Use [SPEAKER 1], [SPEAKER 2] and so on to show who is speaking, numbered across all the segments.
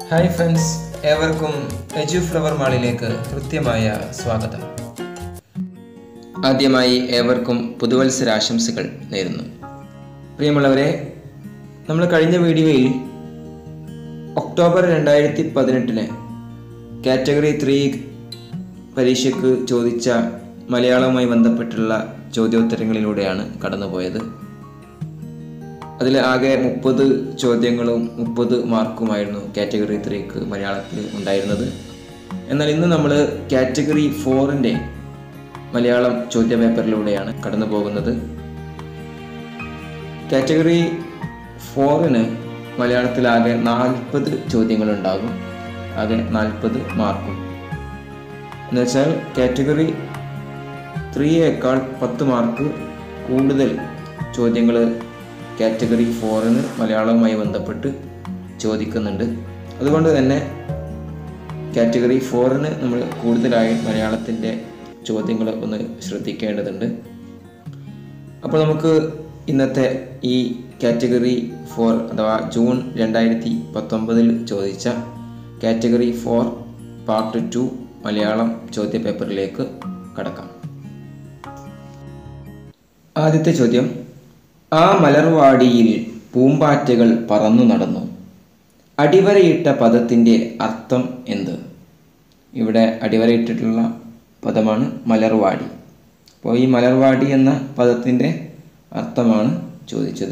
[SPEAKER 1] hi friends ഏവർക്കും എജു flower മാളിലേക്ക് കൃത്യമായ സ്വാഗതം ആദ്യമായി ഏവർക്കും പുതുവത്സരാശംസകൾ നേരുന്നു പ്രിയമുള്ളവരെ നമ്മൾ കഴിഞ്ഞ വീഡിയോയിൽ ഒക്ടോബർ രണ്ടായിരത്തി പതിനെട്ടിന് കാറ്റഗറി ത്രീ പരീക്ഷയ്ക്ക് ചോദിച്ച മലയാളവുമായി ബന്ധപ്പെട്ടുള്ള ചോദ്യോത്തരങ്ങളിലൂടെയാണ് കടന്നുപോയത് അതിൽ ആകെ മുപ്പത് ചോദ്യങ്ങളും മുപ്പത് മാർക്കുമായിരുന്നു കാറ്റഗറി ത്രീക്ക് മലയാളത്തിൽ ഉണ്ടായിരുന്നത് എന്നാൽ ഇന്ന് നമ്മൾ കാറ്റഗറി ഫോറിൻ്റെ മലയാളം ചോദ്യ പേപ്പറിലൂടെയാണ് കടന്നു പോകുന്നത് കാറ്റഗറി ഫോറിന് മലയാളത്തിൽ ആകെ നാൽപ്പത് ചോദ്യങ്ങളുണ്ടാകും ആകെ നാൽപ്പത് മാർക്കും എന്നുവെച്ചാൽ കാറ്റഗറി ത്രീയേക്കാൾ പത്ത് മാർക്ക് കൂടുതൽ ചോദ്യങ്ങൾ കാറ്റഗറി ഫോറിന് മലയാളവുമായി ബന്ധപ്പെട്ട് ചോദിക്കുന്നുണ്ട് അതുകൊണ്ട് തന്നെ കാറ്റഗറി ഫോറിന് നമ്മൾ കൂടുതലായി മലയാളത്തിൻ്റെ ചോദ്യങ്ങൾ ഒന്ന് ശ്രദ്ധിക്കേണ്ടതുണ്ട് അപ്പോൾ നമുക്ക് ഇന്നത്തെ ഈ കാറ്റഗറി ഫോർ അഥവാ ജൂൺ രണ്ടായിരത്തി പത്തൊമ്പതിൽ ചോദിച്ച category four part two Malayalam ചോദ്യ പേപ്പറിലേക്ക് കടക്കാം ആദ്യത്തെ ചോദ്യം ആ മലർവാടിയിൽ പൂമ്പാറ്റകൾ പറന്നു നടന്നു അടിവരയിട്ട പദത്തിൻ്റെ അർത്ഥം എന്ത് ഇവിടെ അടിവരയിട്ടിട്ടുള്ള പദമാണ് മലർവാടി അപ്പോൾ ഈ മലർവാടി എന്ന പദത്തിൻ്റെ അർത്ഥമാണ് ചോദിച്ചത്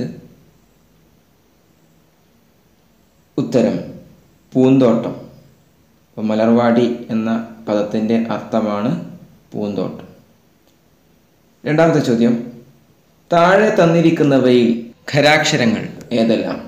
[SPEAKER 1] ഉത്തരം പൂന്തോട്ടം അപ്പോൾ മലർവാടി എന്ന പദത്തിൻ്റെ അർത്ഥമാണ് പൂന്തോട്ടം രണ്ടാമത്തെ ചോദ്യം താഴെ തന്നിരിക്കുന്നവയിൽ ഖരാക്ഷരങ്ങൾ ഏതെല്ലാം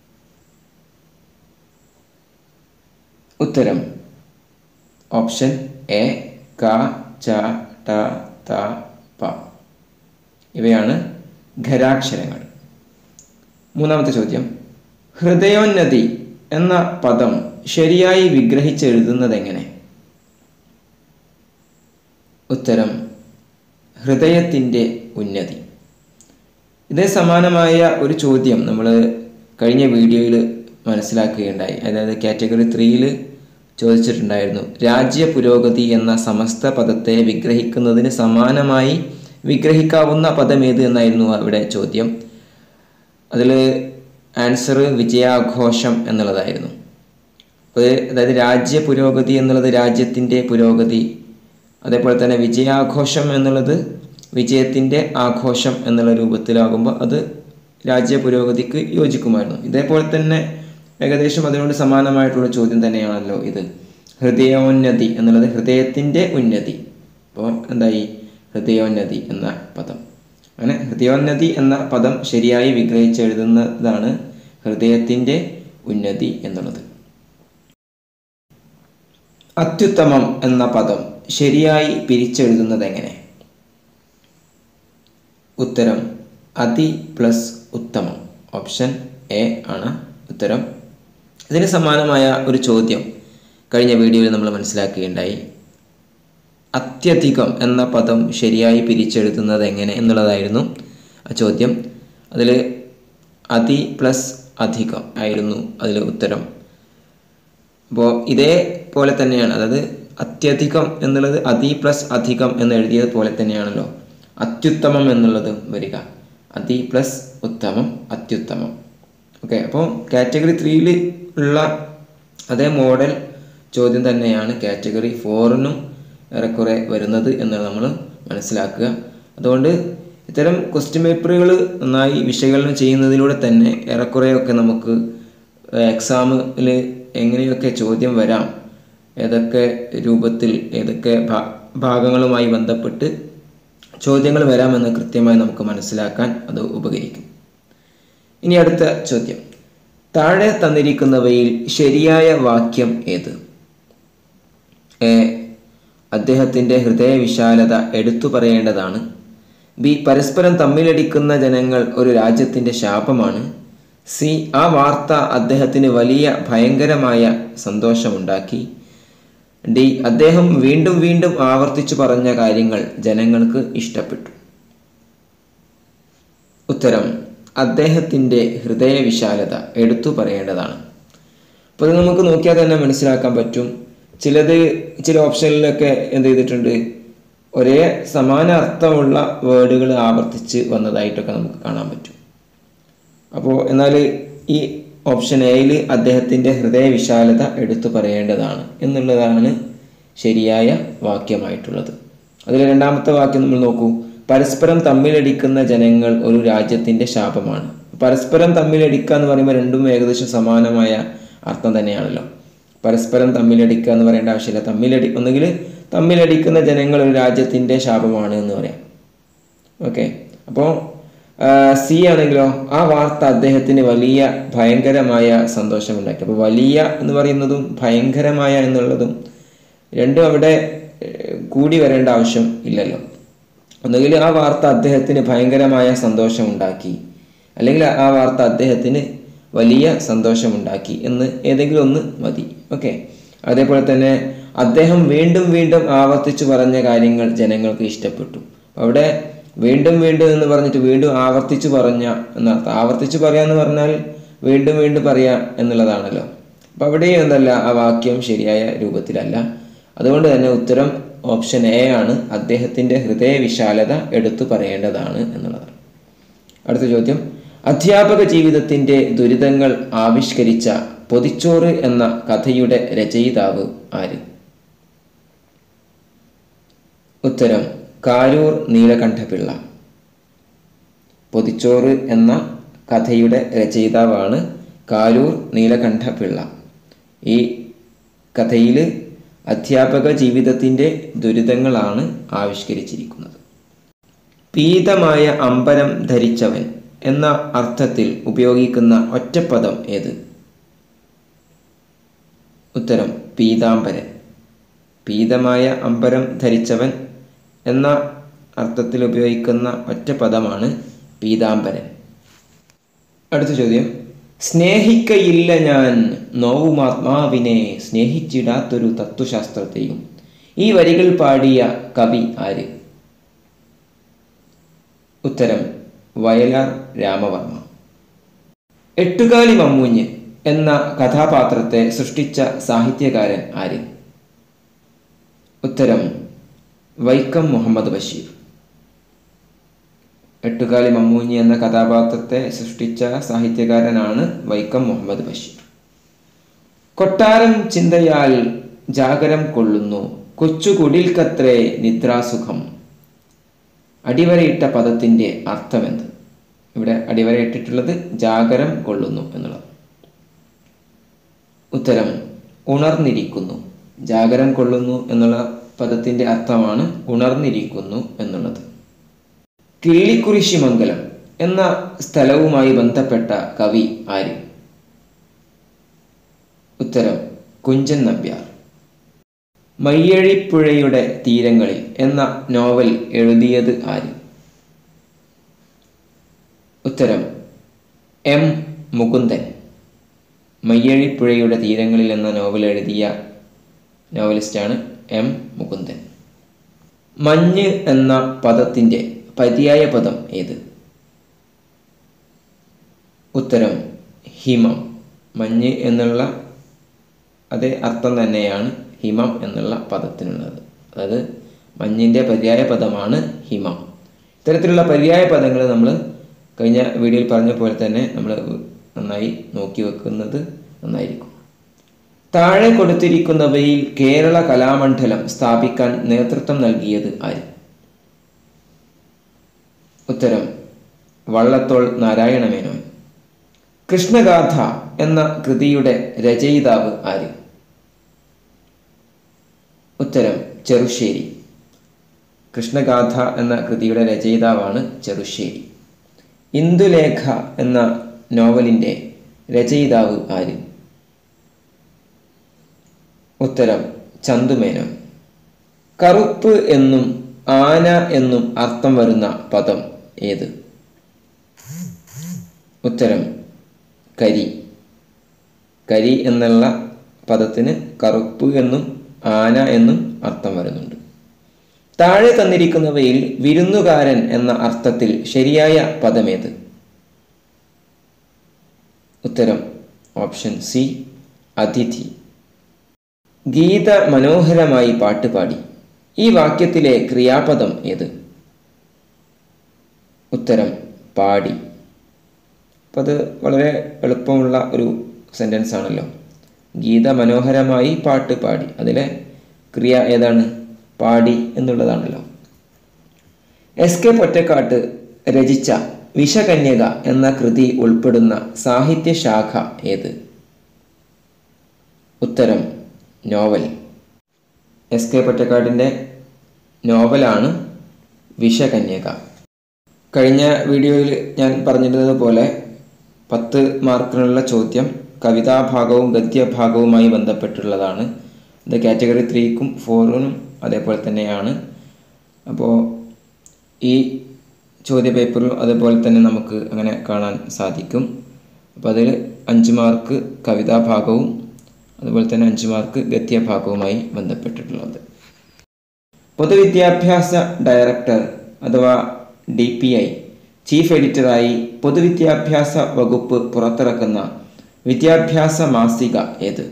[SPEAKER 1] ഉത്തരം ഓപ്ഷൻ എ ക ച ട ത പ ഇവയാണ് ഖരാക്ഷരങ്ങൾ മൂന്നാമത്തെ ചോദ്യം ഹൃദയോന്നതി എന്ന പദം ശരിയായി വിഗ്രഹിച്ചെഴുതുന്നതെങ്ങനെ ഉത്തരം ഹൃദയത്തിൻ്റെ ഉന്നതി ഇതേ സമാനമായ ഒരു ചോദ്യം നമ്മൾ കഴിഞ്ഞ വീഡിയോയിൽ മനസ്സിലാക്കുകയുണ്ടായി അതായത് കാറ്റഗറി ത്രീയിൽ ചോദിച്ചിട്ടുണ്ടായിരുന്നു രാജ്യ പുരോഗതി എന്ന സമസ്ത പദത്തെ വിഗ്രഹിക്കുന്നതിന് സമാനമായി വിഗ്രഹിക്കാവുന്ന പദം ഏത് എന്നായിരുന്നു അവിടെ ചോദ്യം അതിൽ ആൻസർ വിജയാഘോഷം എന്നുള്ളതായിരുന്നു അപ്പോൾ അതായത് രാജ്യ പുരോഗതി എന്നുള്ളത് രാജ്യത്തിൻ്റെ പുരോഗതി അതേപോലെ തന്നെ വിജയാഘോഷം എന്നുള്ളത് വിജയത്തിൻ്റെ ആഘോഷം എന്നുള്ള രൂപത്തിലാകുമ്പോൾ അത് രാജ്യ പുരോഗതിക്ക് യോജിക്കുമായിരുന്നു ഇതേപോലെ തന്നെ ഏകദേശം അതിനോട് സമാനമായിട്ടുള്ള ചോദ്യം തന്നെയാണല്ലോ ഇത് ഹൃദയോന്നതി എന്നുള്ളത് ഹൃദയത്തിൻ്റെ ഉന്നതി അപ്പോൾ എന്തായി ഹൃദയോന്നതി എന്ന പദം അങ്ങനെ ഹൃദയോന്നതി എന്ന പദം ശരിയായി വിഗ്രഹിച്ചെഴുതുന്നതാണ് ഹൃദയത്തിൻ്റെ ഉന്നതി എന്നുള്ളത് അത്യുത്തമം എന്ന പദം ശരിയായി പിരിച്ചെഴുതുന്നത് എങ്ങനെ ഉത്തരം അതി പ്ലസ് ഉത്തമം ഓപ്ഷൻ എ ആണ് ഉത്തരം ഇതിന് സമാനമായ ഒരു ചോദ്യം കഴിഞ്ഞ വീഡിയോയിൽ നമ്മൾ മനസ്സിലാക്കുകയുണ്ടായി അത്യധികം എന്ന പദം ശരിയായി പിരിച്ചെഴുതുന്നത് എങ്ങനെ എന്നുള്ളതായിരുന്നു ആ ചോദ്യം അതിൽ അതി പ്ലസ് അധികം ആയിരുന്നു അതിൽ ഉത്തരം അപ്പോൾ ഇതേപോലെ തന്നെയാണ് അതായത് അത്യധികം എന്നുള്ളത് അതി പ്ലസ് അധികം എന്ന് എഴുതിയത് പോലെ തന്നെയാണല്ലോ അത്യുത്തമം എന്നുള്ളത് വരിക അതി പ്ലസ് ഉത്തമം അത്യുത്തമം ഓക്കെ അപ്പോൾ കാറ്റഗറി ത്രീയിൽ ഉള്ള അതേ മോഡൽ ചോദ്യം തന്നെയാണ് കാറ്റഗറി ഫോറിനും ഏറെക്കുറെ വരുന്നത് എന്ന് നമ്മൾ മനസ്സിലാക്കുക അതുകൊണ്ട് ഇത്തരം ക്വസ്റ്റ്യൻ പേപ്പറുകൾ നന്നായി വിശകലനം ചെയ്യുന്നതിലൂടെ തന്നെ ഏറെക്കുറെയൊക്കെ നമുക്ക് എക്സാമിൽ എങ്ങനെയൊക്കെ ചോദ്യം വരാം ഏതൊക്കെ രൂപത്തിൽ ഏതൊക്കെ ഭാഗങ്ങളുമായി ബന്ധപ്പെട്ട് ചോദ്യങ്ങൾ വരാമെന്ന് കൃത്യമായി നമുക്ക് മനസ്സിലാക്കാൻ അത് ഉപകരിക്കും ഇനി അടുത്ത ചോദ്യം താഴെ തന്നിരിക്കുന്നവയിൽ ശരിയായ വാക്യം ഏത് എ അദ്ദേഹത്തിൻ്റെ ഹൃദയവിശാലത എടുത്തു പറയേണ്ടതാണ് ബി പരസ്പരം തമ്മിലടിക്കുന്ന ജനങ്ങൾ ഒരു രാജ്യത്തിൻ്റെ ശാപമാണ് സി ആ വാർത്ത അദ്ദേഹത്തിന് വലിയ ഭയങ്കരമായ സന്തോഷമുണ്ടാക്കി ഡി അദ്ദേഹം വീണ്ടും വീണ്ടും ആവർത്തിച്ചു പറഞ്ഞ കാര്യങ്ങൾ ജനങ്ങൾക്ക് ഇഷ്ടപ്പെട്ടു ഉത്തരം അദ്ദേഹത്തിൻ്റെ ഹൃദയവിശാലത എടുത്തു പറയേണ്ടതാണ് അപ്പോൾ ഇത് നമുക്ക് നോക്കിയാൽ തന്നെ മനസ്സിലാക്കാൻ പറ്റും ചിലത് ചില ഓപ്ഷനിലൊക്കെ എന്ത് ചെയ്തിട്ടുണ്ട് ഒരേ സമാന അർത്ഥമുള്ള വേർഡുകൾ ആവർത്തിച്ച് വന്നതായിട്ടൊക്കെ നമുക്ക് കാണാൻ പറ്റും അപ്പോൾ എന്നാൽ ഈ ഓപ്ഷൻ എയിൽ അദ്ദേഹത്തിൻ്റെ ഹൃദയവിശാലത എടുത്തു പറയേണ്ടതാണ് എന്നുള്ളതാണ് ശരിയായ വാക്യമായിട്ടുള്ളത് അതിൽ രണ്ടാമത്തെ വാക്യം നമ്മൾ നോക്കൂ പരസ്പരം തമ്മിലടിക്കുന്ന ജനങ്ങൾ ഒരു രാജ്യത്തിൻ്റെ ശാപമാണ് പരസ്പരം തമ്മിലടിക്കുക എന്ന് പറയുമ്പോൾ രണ്ടും ഏകദേശം സമാനമായ അർത്ഥം തന്നെയാണല്ലോ പരസ്പരം തമ്മിലടിക്കുക എന്ന് പറയേണ്ട ആവശ്യമില്ല തമ്മിലടി ഒന്നുകിൽ തമ്മിലടിക്കുന്ന ജനങ്ങൾ ഒരു രാജ്യത്തിൻ്റെ ശാപമാണ് എന്ന് പറയാം ഓക്കെ അപ്പോൾ സി ആണെങ്കിലോ ആ വാർത്ത അദ്ദേഹത്തിന് വലിയ ഭയങ്കരമായ സന്തോഷമുണ്ടാക്കി അപ്പോൾ വലിയ എന്ന് പറയുന്നതും ഭയങ്കരമായ എന്നുള്ളതും രണ്ടും അവിടെ ഏഹ്, കൂടി വരേണ്ട ആവശ്യം ഇല്ലല്ലോ ഒന്നുകിൽ ആ വാർത്ത അദ്ദേഹത്തിന് ഭയങ്കരമായ സന്തോഷമുണ്ടാക്കി അല്ലെങ്കിൽ ആ വാർത്ത അദ്ദേഹത്തിന് വലിയ സന്തോഷമുണ്ടാക്കി എന്ന് ഏതെങ്കിലും ഒന്ന് മതി ഓക്കെ അതേപോലെ തന്നെ അദ്ദേഹം വീണ്ടും വീണ്ടും ആവർത്തിച്ചു പറഞ്ഞ കാര്യങ്ങൾ ജനങ്ങൾക്ക് ഇഷ്ടപ്പെട്ടു അവിടെ വീണ്ടും വീണ്ടും എന്ന് പറഞ്ഞിട്ട് വീണ്ടും ആവർത്തിച്ചു പറഞ്ഞ എന്നർത്ഥം ആവർത്തിച്ചു പറയാന്ന് പറഞ്ഞാൽ വീണ്ടും വീണ്ടും പറയാ എന്നുള്ളതാണല്ലോ അപ്പം അവിടെയും എന്തല്ല ആ വാക്യം ശരിയായ രൂപത്തിലല്ല അതുകൊണ്ട് തന്നെ ഉത്തരം ഓപ്ഷൻ എ ആണ് അദ്ദേഹത്തിൻ്റെ ഹൃദയവിശാലത എടുത്തു പറയേണ്ടതാണ് എന്നുള്ളതാണ് അടുത്ത ചോദ്യം അധ്യാപക ജീവിതത്തിൻ്റെ ദുരിതങ്ങൾ ആവിഷ്കരിച്ച പൊതിച്ചോറ് എന്ന കഥയുടെ രചയിതാവ് ആര് ഉത്തരം കാരൂർ നീലകണ്ഠപിള്ള പൊതിച്ചോറ് എന്ന കഥയുടെ രചയിതാവാണ് കാരൂർ നീലകണ്ഠപിള്ള ഈ കഥയിൽ അധ്യാപക ജീവിതത്തിൻ്റെ ദുരിതങ്ങളാണ് ആവിഷ്കരിച്ചിരിക്കുന്നത് പീതമായ അമ്പരം ധരിച്ചവൻ എന്ന അർത്ഥത്തിൽ ഉപയോഗിക്കുന്ന ഒറ്റപ്പദം ഏത് ഉത്തരം പീതാംബരൻ പീതമായ അമ്പരം ധരിച്ചവൻ എന്ന അർത്ഥത്തിൽ ഉപയോഗിക്കുന്ന ഒറ്റ പദമാണ് പീതാംബരൻ അടുത്ത ചോദ്യം സ്നേഹിക്കയില്ല ഞാൻ നോവുമാത്മാവിനെ സ്നേഹിച്ചിടാത്തൊരു തത്വശാസ്ത്രത്തെയും ഈ വരികൾ പാടിയ കവി ആര് ഉത്തരം വയലാർ രാമവർമ്മ എട്ടുകാലി മമ്മൂഞ്ഞ് എന്ന കഥാപാത്രത്തെ സൃഷ്ടിച്ച സാഹിത്യകാരൻ ആര് ഉത്തരം വൈക്കം മുഹമ്മദ് ബഷീർ എട്ടുകാലി മമ്മൂഞ്ഞി എന്ന കഥാപാത്രത്തെ സൃഷ്ടിച്ച സാഹിത്യകാരനാണ് വൈക്കം മുഹമ്മദ് ബഷീർ കൊട്ടാരം ചിന്തയാൽ ജാഗരം കൊള്ളുന്നു കൊച്ചു കുടിൽക്കത്രേ നിദ്രാസുഖം അടിവരയിട്ട പദത്തിൻ്റെ അർത്ഥമെന്ത് ഇവിടെ അടിവരയിട്ടിട്ടുള്ളത് ജാഗരം കൊള്ളുന്നു എന്നുള്ളത് ഉത്തരം ഉണർന്നിരിക്കുന്നു ജാഗരം കൊള്ളുന്നു എന്നുള്ള പദത്തിൻ്റെ അർത്ഥമാണ് ഉണർന്നിരിക്കുന്നു എന്നുള്ളത് കിള്ളിക്കുരിശിമംഗലം എന്ന സ്ഥലവുമായി ബന്ധപ്പെട്ട കവി ആര് ഉത്തരം കുഞ്ചൻ നമ്പ്യാർ മയ്യഴിപ്പുഴയുടെ തീരങ്ങളിൽ എന്ന നോവൽ എഴുതിയത് ആര് ഉത്തരം എം മുകുന്ദൻ മയ്യഴിപ്പുഴയുടെ തീരങ്ങളിൽ എന്ന നോവൽ എഴുതിയ നോവലിസ്റ്റാണ് എം മുകുന്ദൻ മഞ്ഞ് എന്ന പദത്തിൻ്റെ പര്യായ പദം ഏത് ഉത്തരം ഹിമം മഞ്ഞ് എന്നുള്ള അതേ അർത്ഥം തന്നെയാണ് ഹിമം എന്നുള്ള പദത്തിനുള്ളത് അതായത് മഞ്ഞിൻ്റെ പര്യായ പദമാണ് ഹിമം ഇത്തരത്തിലുള്ള പര്യായ പദങ്ങൾ നമ്മൾ കഴിഞ്ഞ വീഡിയോയിൽ പറഞ്ഞ പോലെ തന്നെ നമ്മൾ നന്നായി നോക്കി വെക്കുന്നത് നന്നായിരിക്കും താഴെ കൊടുത്തിരിക്കുന്നവയിൽ കേരള കലാമണ്ഡലം സ്ഥാപിക്കാൻ നേതൃത്വം നൽകിയത് ആര് ഉത്തരം വള്ളത്തോൾ നാരായണ മേനോൻ കൃഷ്ണഗാഥ എന്ന കൃതിയുടെ രചയിതാവ് ആര് ഉത്തരം ചെറുശ്ശേരി കൃഷ്ണഗാഥ എന്ന കൃതിയുടെ രചയിതാവാണ് ചെറുശ്ശേരി ഇന്ദുലേഖ എന്ന നോവലിൻ്റെ രചയിതാവ് ആര് ഉത്തരം ചന്തുമേനോൻ കറുപ്പ് എന്നും ആന എന്നും അർത്ഥം വരുന്ന പദം ഏത് ഉത്തരം കരി കരി എന്നുള്ള പദത്തിന് കറുപ്പ് എന്നും ആന എന്നും അർത്ഥം വരുന്നുണ്ട് താഴെ തന്നിരിക്കുന്നവയിൽ വിരുന്നുകാരൻ എന്ന അർത്ഥത്തിൽ ശരിയായ പദമേത് ഉത്തരം ഓപ്ഷൻ സി അതിഥി ഗീത മനോഹരമായി പാട്ടുപാടി ഈ വാക്യത്തിലെ ക്രിയാപദം ഏത് ഉത്തരം പാടി അപ്പം അത് വളരെ എളുപ്പമുള്ള ഒരു സെൻറ്റൻസ് ആണല്ലോ ഗീത മനോഹരമായി പാട്ട് പാടി അതിലെ ക്രിയ ഏതാണ് പാടി എന്നുള്ളതാണല്ലോ എസ് കെ പൊറ്റക്കാട്ട് രചിച്ച വിഷകന്യക എന്ന കൃതി ഉൾപ്പെടുന്ന സാഹിത്യശാഖ ഏത് ഉത്തരം നോവൽ എസ് കെ പൊറ്റക്കാടിൻ്റെ നോവലാണ് വിഷകന്യക കഴിഞ്ഞ വീഡിയോയിൽ ഞാൻ പറഞ്ഞിരുന്നത് പോലെ പത്ത് മാർക്കിനുള്ള ചോദ്യം കവിതാഭാഗവും ഗദ്യഭാഗവുമായി ബന്ധപ്പെട്ടുള്ളതാണ് ഇത് കാറ്റഗറി ത്രീക്കും ഫോറിനും അതേപോലെ തന്നെയാണ് അപ്പോൾ ഈ ചോദ്യ പേപ്പറിലും അതേപോലെ തന്നെ നമുക്ക് അങ്ങനെ കാണാൻ സാധിക്കും അപ്പോൾ അതിൽ അഞ്ച് മാർക്ക് കവിതാഭാഗവും അതുപോലെ തന്നെ അഞ്ച് മാർക്ക് ഗദ്യഭാഗവുമായി ബന്ധപ്പെട്ടിട്ടുള്ളത് പൊതുവിദ്യാഭ്യാസ ഡയറക്ടർ അഥവാ ഡി പി ഐ ചീഫ് എഡിറ്ററായി പൊതുവിദ്യാഭ്യാസ വകുപ്പ് പുറത്തിറക്കുന്ന വിദ്യാഭ്യാസ മാസിക ഏത്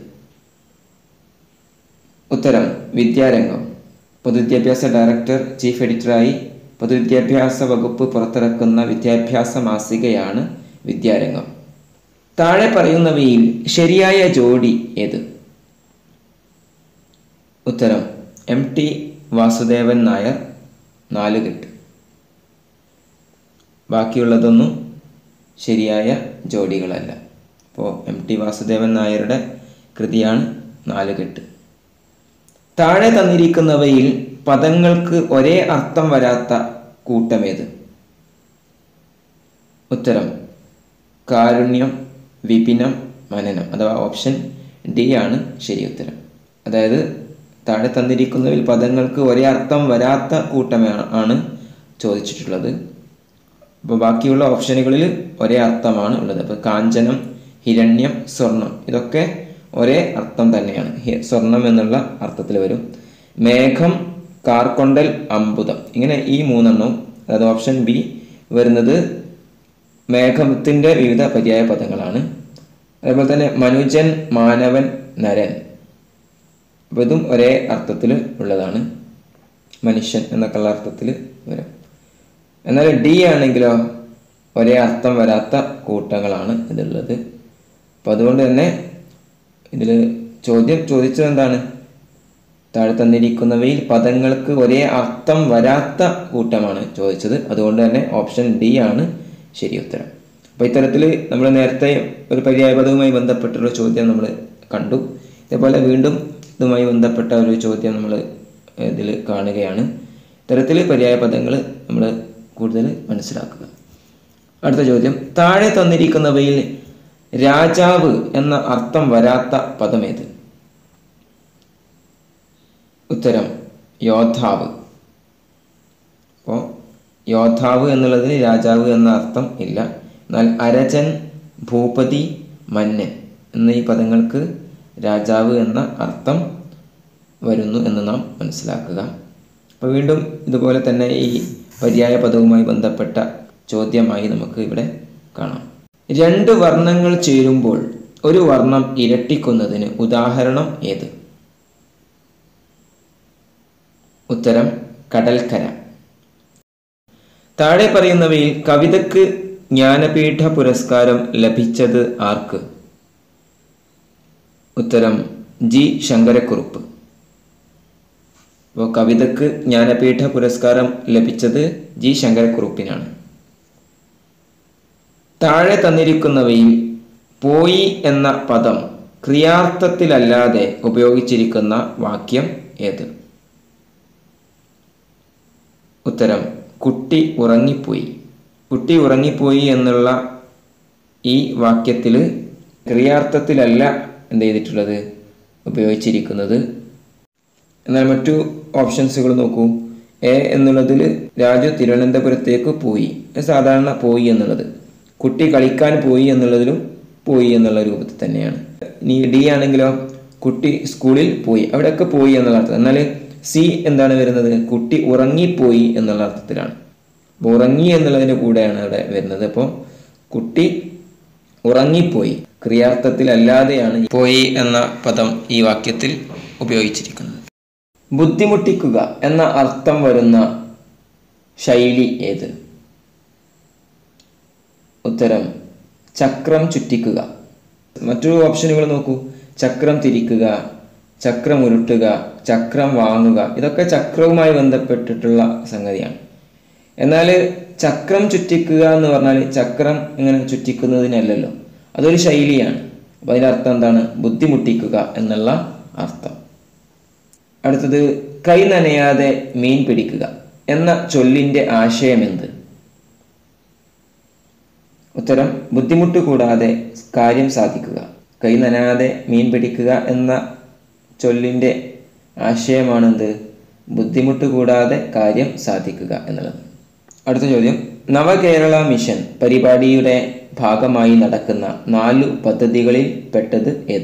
[SPEAKER 1] ഉത്തരം വിദ്യാരംഗം പൊതുവിദ്യാഭ്യാസ ഡയറക്ടർ ചീഫ് എഡിറ്ററായി പൊതുവിദ്യാഭ്യാസ വകുപ്പ് പുറത്തിറക്കുന്ന വിദ്യാഭ്യാസ മാസികയാണ് വിദ്യാരംഗം താഴെ പറയുന്നവയിൽ ശരിയായ ജോഡി ഏത് ഉത്തരം എം ടി വാസുദേവൻ നായർ നാലുകെട്ട് ബാക്കിയുള്ളതൊന്നും ശരിയായ ജോഡികളല്ല അപ്പോൾ എം ടി വാസുദേവൻ നായരുടെ കൃതിയാണ് നാലുകെട്ട് താഴെ തന്നിരിക്കുന്നവയിൽ പദങ്ങൾക്ക് ഒരേ അർത്ഥം വരാത്ത കൂട്ടമേത് ഉത്തരം കാരുണ്യം വിപിനം മനനം അഥവാ ഓപ്ഷൻ ഡി ആണ് ശരി ഉത്തരം അതായത് താഴെ തന്നിരിക്കുന്നതിൽ പദങ്ങൾക്ക് ഒരേ അർത്ഥം വരാത്ത കൂട്ടമാണ് ആണ് ചോദിച്ചിട്ടുള്ളത് അപ്പോൾ ബാക്കിയുള്ള ഓപ്ഷനുകളിൽ ഒരേ അർത്ഥമാണ് ഉള്ളത് അപ്പോൾ കാഞ്ചനം ഹിരണ്യം സ്വർണം ഇതൊക്കെ ഒരേ അർത്ഥം തന്നെയാണ് ഹി- സ്വർണം എന്നുള്ള അർത്ഥത്തിൽ വരും മേഘം കാർക്കൊണ്ടൽ അമ്പുതം ഇങ്ങനെ ഈ മൂന്നെണ്ണവും അതായത് ഓപ്ഷൻ ബി വരുന്നത് മേഘത്തിൻ്റെ വിവിധ പര്യായ പദങ്ങളാണ് അതേപോലെ തന്നെ മനുജൻ മാനവൻ നരൻ അപ്പോൾ ഇതും ഒരേ അർത്ഥത്തിൽ ഉള്ളതാണ് മനുഷ്യൻ എന്നൊക്കെയുള്ള അർത്ഥത്തിൽ വരും എന്നാൽ ഡി ആണെങ്കിലോ ഒരേ അർത്ഥം വരാത്ത കൂട്ടങ്ങളാണ് ഇതിലുള്ളത് അപ്പോൾ അതുകൊണ്ട് തന്നെ ഇതിൽ ചോദ്യം ചോദിച്ചത് എന്താണ് താഴെ തന്നിരിക്കുന്നവയിൽ പദങ്ങൾക്ക് ഒരേ അർത്ഥം വരാത്ത കൂട്ടമാണ് ചോദിച്ചത് അതുകൊണ്ട് തന്നെ ഓപ്ഷൻ ഡി ആണ് ശരി ഉത്തരം അപ്പോൾ ഇത്തരത്തിൽ നമ്മൾ നേരത്തെ ഒരു പര്യായപദവുമായി ബന്ധപ്പെട്ടുള്ള ചോദ്യം നമ്മൾ കണ്ടു ഇതേപോലെ വീണ്ടും ഇതുമായി ബന്ധപ്പെട്ട ഒരു ചോദ്യം നമ്മൾ ഇതിൽ കാണുകയാണ് ഇത്തരത്തിൽ പര്യായപദങ്ങൾ നമ്മൾ കൂടുതൽ മനസ്സിലാക്കുക അടുത്ത ചോദ്യം താഴെ തന്നിരിക്കുന്നവയിൽ രാജാവ് എന്ന അർത്ഥം വരാത്ത പദമേത് ഉത്തരം യോദ്ധാവ് അപ്പോൾ യോദ്ധാവ് എന്നുള്ളതിന് രാജാവ് എന്ന അർത്ഥം ഇല്ല എന്നാൽ അരജൻ ഭൂപതി മന്നൻ എന്നീ പദങ്ങൾക്ക് രാജാവ് എന്ന അർത്ഥം വരുന്നു എന്ന് നാം മനസ്സിലാക്കുക അപ്പോൾ വീണ്ടും ഇതുപോലെ തന്നെ ഈ പര്യായ പദവുമായി ബന്ധപ്പെട്ട ചോദ്യമായി നമുക്ക് ഇവിടെ കാണാം രണ്ട് വർണ്ണങ്ങൾ ചേരുമ്പോൾ ഒരു വർണ്ണം ഇരട്ടിക്കുന്നതിന് ഉദാഹരണം ഏത് ഉത്തരം കടൽക്കര താഴെ പറയുന്നവയിൽ കവിതയ്ക്ക് ജ്ഞാനപീഠ പുരസ്കാരം ലഭിച്ചത് ആർക്ക് ഉത്തരം ജി ശങ്കരക്കുറുപ്പ് അപ്പോൾ കവിതയ്ക്ക് ജ്ഞാനപീഠ പുരസ്കാരം ലഭിച്ചത് ജി ശങ്കരക്കുറുപ്പിനാണ് താഴെ തന്നിരിക്കുന്നവയിൽ പോയി എന്ന പദം ക്രിയാർത്ഥത്തിലല്ലാതെ ഉപയോഗിച്ചിരിക്കുന്ന വാക്യം ഏത് ഉത്തരം കുട്ടി ഉറങ്ങിപ്പോയി കുട്ടി ഉറങ്ങിപ്പോയി എന്നുള്ള ഈ വാക്യത്തിൽ ക്രിയാർത്ഥത്തിലല്ല എന്ത് ചെയ്തിട്ടുള്ളത് ഉപയോഗിച്ചിരിക്കുന്നത് എന്നാൽ മറ്റു ഓപ്ഷൻസുകൾ നോക്കൂ എ എന്നുള്ളതിൽ രാജു തിരുവനന്തപുരത്തേക്ക് പോയി ഇത് സാധാരണ പോയി എന്നുള്ളത് കുട്ടി കളിക്കാൻ പോയി എന്നുള്ളതിലും പോയി എന്നുള്ള രൂപത്തിൽ തന്നെയാണ് ഇനി ഡി ആണെങ്കിലോ കുട്ടി സ്കൂളിൽ പോയി അവിടെയൊക്കെ പോയി എന്നുള്ള അർത്ഥം എന്നാൽ സി എന്താണ് വരുന്നത് കുട്ടി ഉറങ്ങിപ്പോയി എന്നുള്ള അർത്ഥത്തിലാണ് അപ്പോൾ ഉറങ്ങി എന്നുള്ളതിൻ്റെ കൂടെയാണ് അവിടെ വരുന്നത് അപ്പോൾ കുട്ടി ഉറങ്ങിപ്പോയി ക്രിയാർത്ഥത്തിലല്ലാതെയാണ് പോയി എന്ന പദം ഈ വാക്യത്തിൽ ഉപയോഗിച്ചിരിക്കുന്നത് ബുദ്ധിമുട്ടിക്കുക എന്ന അർത്ഥം വരുന്ന ശൈലി ഏത് ഉത്തരം ചക്രം ചുറ്റിക്കുക മറ്റൊരു ഓപ്ഷനുകൾ നോക്കൂ ചക്രം തിരിക്കുക ചക്രം ഉരുട്ടുക ചക്രം വാങ്ങുക ഇതൊക്കെ ചക്രവുമായി ബന്ധപ്പെട്ടിട്ടുള്ള സംഗതിയാണ് എന്നാൽ ചക്രം ചുറ്റിക്കുക എന്ന് പറഞ്ഞാൽ ചക്രം ഇങ്ങനെ ചുറ്റിക്കുന്നതിനല്ലല്ലോ അതൊരു ശൈലിയാണ് അപ്പോൾ അതിൻ്റെ അർത്ഥം എന്താണ് ബുദ്ധിമുട്ടിക്കുക എന്നുള്ള അർത്ഥം അടുത്തത് കൈ നനയാതെ മീൻ പിടിക്കുക എന്ന ചൊല്ലിൻ്റെ ആശയം എന്ത് ഉത്തരം ബുദ്ധിമുട്ട് കൂടാതെ കാര്യം സാധിക്കുക കൈ നനയാതെ മീൻ പിടിക്കുക എന്ന ചൊല്ലിൻ്റെ ആശയമാണെന്ത് ബുദ്ധിമുട്ട് കൂടാതെ കാര്യം സാധിക്കുക എന്നുള്ളത് അടുത്ത ചോദ്യം നവകേരള മിഷൻ പരിപാടിയുടെ ഭാഗമായി നടക്കുന്ന നാലു പദ്ധതികളിൽ പെട്ടത് ഏത്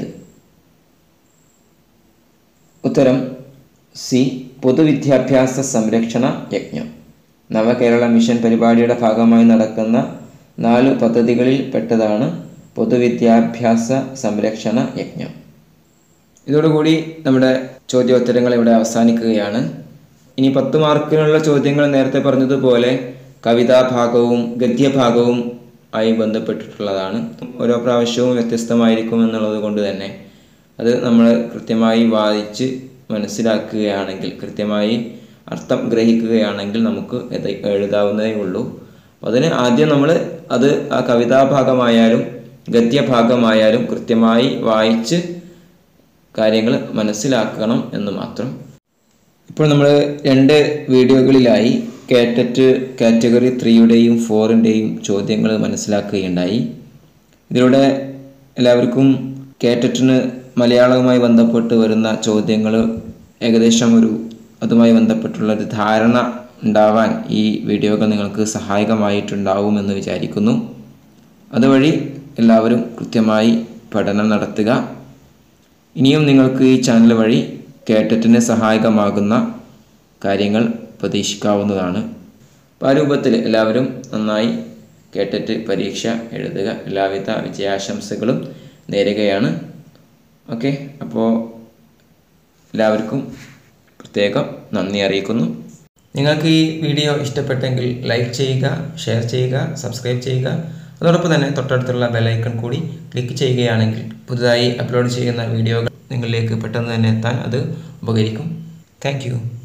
[SPEAKER 1] ഉത്തരം സി പൊതുവിദ്യാഭ്യാസ സംരക്ഷണ യജ്ഞം നവകേരള മിഷൻ പരിപാടിയുടെ ഭാഗമായി നടക്കുന്ന നാലു പദ്ധതികളിൽ പെട്ടതാണ് പൊതുവിദ്യാഭ്യാസ സംരക്ഷണ യജ്ഞം ഇതോടുകൂടി നമ്മുടെ ചോദ്യോത്തരങ്ങൾ ഇവിടെ അവസാനിക്കുകയാണ് ഇനി പത്ത് മാർക്കിനുള്ള ചോദ്യങ്ങൾ നേരത്തെ പറഞ്ഞതുപോലെ കവിതാഭാഗവും ഗദ്യഭാഗവും ആയി ബന്ധപ്പെട്ടിട്ടുള്ളതാണ് ഓരോ പ്രാവശ്യവും വ്യത്യസ്തമായിരിക്കും എന്നുള്ളത് കൊണ്ട് തന്നെ അത് നമ്മൾ കൃത്യമായി വായിച്ച് മനസ്സിലാക്കുകയാണെങ്കിൽ കൃത്യമായി അർത്ഥം ഗ്രഹിക്കുകയാണെങ്കിൽ നമുക്ക് ഇത് എഴുതാവുന്നതേ ഉള്ളൂ അപ്പോൾ അതിന് ആദ്യം നമ്മൾ അത് ആ കവിതാഭാഗമായാലും ഗദ്യഭാഗമായാലും കൃത്യമായി വായിച്ച് കാര്യങ്ങൾ മനസ്സിലാക്കണം എന്ന് മാത്രം ഇപ്പോൾ നമ്മൾ രണ്ട് വീഡിയോകളിലായി കാറ്ററ്റ് കാറ്റഗറി ത്രീയുടെയും ഫോറിൻ്റെയും ചോദ്യങ്ങൾ മനസ്സിലാക്കുകയുണ്ടായി ഇതിലൂടെ എല്ലാവർക്കും കാറ്ററ്റിന് മലയാളവുമായി ബന്ധപ്പെട്ട് വരുന്ന ചോദ്യങ്ങൾ ഏകദേശം ഒരു അതുമായി ബന്ധപ്പെട്ടുള്ള ഒരു ധാരണ ഉണ്ടാവാൻ ഈ വീഡിയോകൾ നിങ്ങൾക്ക് സഹായകമായിട്ടുണ്ടാവുമെന്ന് വിചാരിക്കുന്നു അതുവഴി എല്ലാവരും കൃത്യമായി പഠനം നടത്തുക ഇനിയും നിങ്ങൾക്ക് ഈ ചാനൽ വഴി കേട്ടറ്റിന് സഹായകമാകുന്ന കാര്യങ്ങൾ പ്രതീക്ഷിക്കാവുന്നതാണ് അപ്പോൾ ആ രൂപത്തിൽ എല്ലാവരും നന്നായി കേട്ടിട്ട് പരീക്ഷ എഴുതുക എല്ലാവിധ വിജയാശംസകളും നേരുകയാണ് ഓക്കെ അപ്പോൾ എല്ലാവർക്കും പ്രത്യേകം നന്ദി അറിയിക്കുന്നു നിങ്ങൾക്ക് ഈ വീഡിയോ ഇഷ്ടപ്പെട്ടെങ്കിൽ ലൈക്ക് ചെയ്യുക ഷെയർ ചെയ്യുക സബ്സ്ക്രൈബ് ചെയ്യുക അതോടൊപ്പം തന്നെ തൊട്ടടുത്തുള്ള ബെലൈക്കൺ കൂടി ക്ലിക്ക് ചെയ്യുകയാണെങ്കിൽ പുതുതായി അപ്ലോഡ് ചെയ്യുന്ന വീഡിയോകൾ നിങ്ങളിലേക്ക് പെട്ടെന്ന് തന്നെ എത്താൻ അത് ഉപകരിക്കും താങ്ക്